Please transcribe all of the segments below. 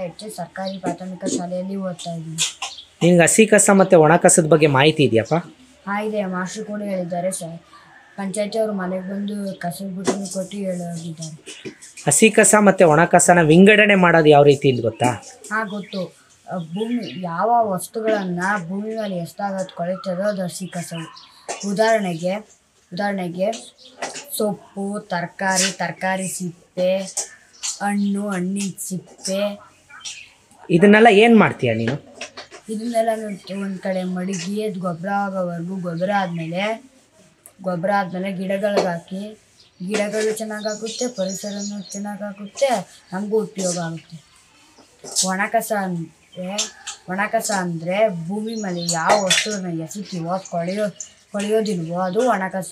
H S ಸರ್ಕಾರಿ ಪ್ರಾಥಮಿಕ ಶಾಲೆಯಲ್ಲಿ ಓದ್ತಾ ಇದ್ದೀನಿ ನಿನಗೆ ಹಸಿ ಕಸ ಮತ್ತು ಒಣ ಕಸದ ಬಗ್ಗೆ ಮಾಹಿತಿ ಇದೆಯಪ್ಪ ಹಾಂ ಇದೆ ಮಾಸ್ಟ್ರು ಕೂಡ ಹೇಳಿದ್ದಾರೆ ಸರ್ ಪಂಚಾಯತಿಯವರು ಮನೆಗೆ ಬಂದು ಕಸದ ಬುಟ್ಟಿನ ಕೊಟ್ಟು ಹೇಳೋಗಿದ್ದಾರೆ ಹಸಿ ಕಸ ಮತ್ತು ಒಣ ಕಸನ ವಿಂಗಡಣೆ ಮಾಡೋದು ಯಾವ ರೀತಿ ಅಂತ ಗೊತ್ತಾ ಹಾಂ ಗೊತ್ತು ಅ, ಭೂಮಿ ಯಾವ ವಸ್ತುಗಳನ್ನು ಭೂಮಿ ಮೇಲೆ ಎಷ್ಟಾಗತ್ತೆ ಕೊಳೆತದೋ ಅದು ಹಸಿ ಕಸವು ಉದಾಹರಣೆಗೆ ಉದಾಹರಣೆಗೆ ಸೊಪ್ಪು ತರಕಾರಿ ತರಕಾರಿ ಸಿಪ್ಪೆ ಹಣ್ಣು ಹಣ್ಣಿನ ಸಿಪ್ಪೆ ಇದನ್ನೆಲ್ಲ ಏನು ಮಾಡ್ತೀಯ ನೀನು ಇದನ್ನೆಲ್ಲ ಒಂದು ಕಡೆ ಮಡಗಿ ಅದು ಗೊಬ್ಬರ ಆಗೋವರೆಗೂ ಗೊಬ್ಬರ ಆದಮೇಲೆ ಗೊಬ್ಬರ ಆದಮೇಲೆ ಗಿಡಗಳಿಗೆ ಹಾಕಿ ಗಿಡಗಳು ಚೆನ್ನಾಗಾಗುತ್ತೆ ಪರಿಸರನೂ ಚೆನ್ನಾಗಾಗುತ್ತೆ ನಮಗೂ ಉಪಯೋಗ ಆಗುತ್ತೆ ಒಣ ಕಸ ಅಂದರೆ ಒಣ ಕಸ ಅಂದರೆ ಭೂಮಿ ಮೇಲೆ ಯಾವ ವಸ್ತುವನ್ನ ಎಸಿತೀವೋ ಅದು ಕೊಳೆಯೋ ಕೊಳೆಯೋದಿಲ್ವೋ ಅದು ಒಣ ಕಸ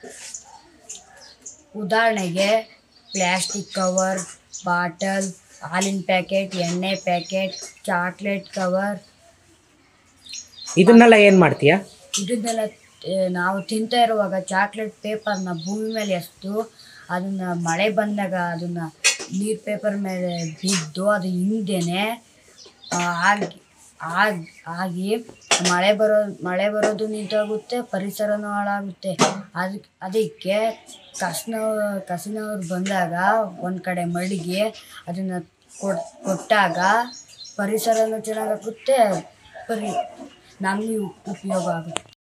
ಉದಾಹರಣೆಗೆ ಪ್ಲ್ಯಾಸ್ಟಿಕ್ ಕವರ್ ಬಾಟಲ್ ಹಾಲಿನ ಪ್ಯಾಕೆಟ್ ಎಣ್ಣೆ ಪ್ಯಾಕೆಟ್ ಚಾಕ್ಲೇಟ್ ಕವರ್ ಇದನ್ನೆಲ್ಲ ಏನು ಮಾಡ್ತೀಯ ಇದನ್ನೆಲ್ಲ ಆ, ನಾವು ತಿಂತಾ ಇರುವಾಗ ಚಾಕ್ಲೇಟ್ ಪೇಪರ್ನ ಭೂಮಿ ಮೇಲೆ ಎಸ್ದು ಅದನ್ನು ಮಳೆ ಬಂದಾಗ ಅದನ್ನು ನೀರು ಪೇಪರ್ ಮೇಲೆ ಬಿದ್ದು ಅದು ಹಿಂದೇನೆ ಆಗಿ ಆಗಿ ಆಗಿ ಮಳೆ ಬರೋ ಮಳೆ ಬರೋದು ನಿಂತೋಗುತ್ತೆ ಪರಿಸರನೂ ಹಾಳಾಗುತ್ತೆ ಅದಕ್ಕೆ ಅದಕ್ಕೆ ಕಸನವ್ರು ಕಸನವ್ರು ಬಂದಾಗ ಒಂದು ಕಡೆ ಮಡಗಿ ಅದನ್ನು ಕೊಟ್ ಕೊಟ್ಟಾಗ ಪರಿಸರನೂ ಚೆನ್ನಾಗಾಗುತ್ತೆ ಪರಿ ನಮಗೆ ಉಪಯೋಗ ಆಗುತ್ತೆ